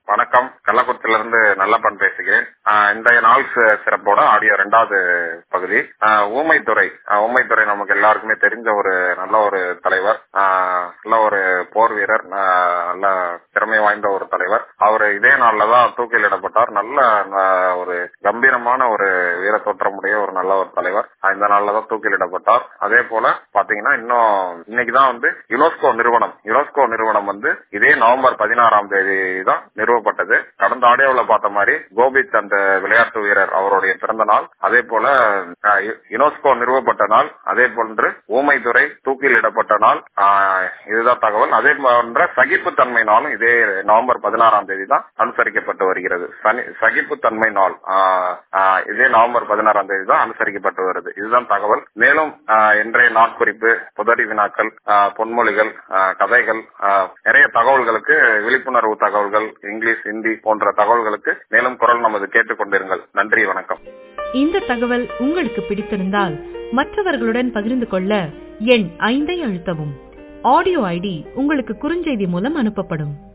வணக்கம் கள்ளக்குறிச்சியிலிருந்து நல்லப்பன் பேசுகிறேன் ஆஹ் இன்றைய நாள் சி- சிறப்போட ஆடியோ ரெண்டாவது பகுதி ஆஹ் ஊமைத்துறை ஆஹ் ஊமைத்துறை நமக்கு எல்லாருக்குமே தெரிஞ்ச ஒரு நல்ல ஒரு தலைவர் ஆஹ் நல்ல ஒரு போர் வீரர் ஆஹ் நல்ல திறமை வாய்ந்த ஒரு தலைவர் அவர் இதே நாள்ல தான் தூக்கிலிடப்பட்டார் நல்ல ஆஹ் ஒரு கம்பீரமான ஒரு வீர தோற்றமுடைய ஒரு நல்ல ஒரு தலைவர் ஆஹ் இந்த நாள்ல தான் தூக்கிலிடப்பட்டார் அதே போல பாத்தீங்கன்னா இன்னும் இன்னைக்கு தான் வந்து யுனெஸ்கோ நிறுவனம் யுனெஸ்கோ நிறுவனம் வந்து இதே நவம்பர் பதினாறாம் தேதி தான் நிறுவப்பட்டது கடந்த ஆடியோவில் பார்த்த மாதிரி கோபித் அந்த விளையாட்டு வீரர் அவருடைய பிறந்த நாள் அதே போல ஆஹ், யு- யுனெஸ்கோ நிறுவப்பட்ட நாள் அதே போன்று ஊமைத்துறை தூக்கிலிடப்பட்ட நாள் ஆஹ், இதுதான் தகவல் அதே போன்ற சகிப்புத்தன்மை நாளும் இதே நவம்பர் பதினாறாம் தேதி தான் அனுசரிக்கப்பட்டு வருகிறது சனி- சகிப்புத்தன்மை நாள் ஆஹ், ஆஹ், இதே நவம்பர் பதினாறாம் தேதி தான் அனுசரிக்கப்பட்டு வருது இதுதான் தகவல் மேலும் ஆஹ், இன்றைய நாட்குறிப்பு புதறி வினாக்கள் ஆஹ், பொன்மொழிகள் ஆஹ், கதைகள் ஆஹ், நிறைய தகவல்களுக்கு விழிப்புணர்வு தகவல்கள் இங்கிலீஷ் ஹிந்தி போன்ற தகவல்களுக்கு மேலும் குரல் நமது கேட்டுக்கொண்டிருங்கள் நன்றி வணக்கம் இந்த தகவல் உங்களுக்கு பிடித்திருந்தால் மற்றவர்களுடன் பகிர்ந்து கொள்ள எண் ஐந்தை அழுத்தவும் ஆடியோ ஐடி உங்களுக்கு குறுஞ்செய்தி மூலம் அனுப்பப்படும்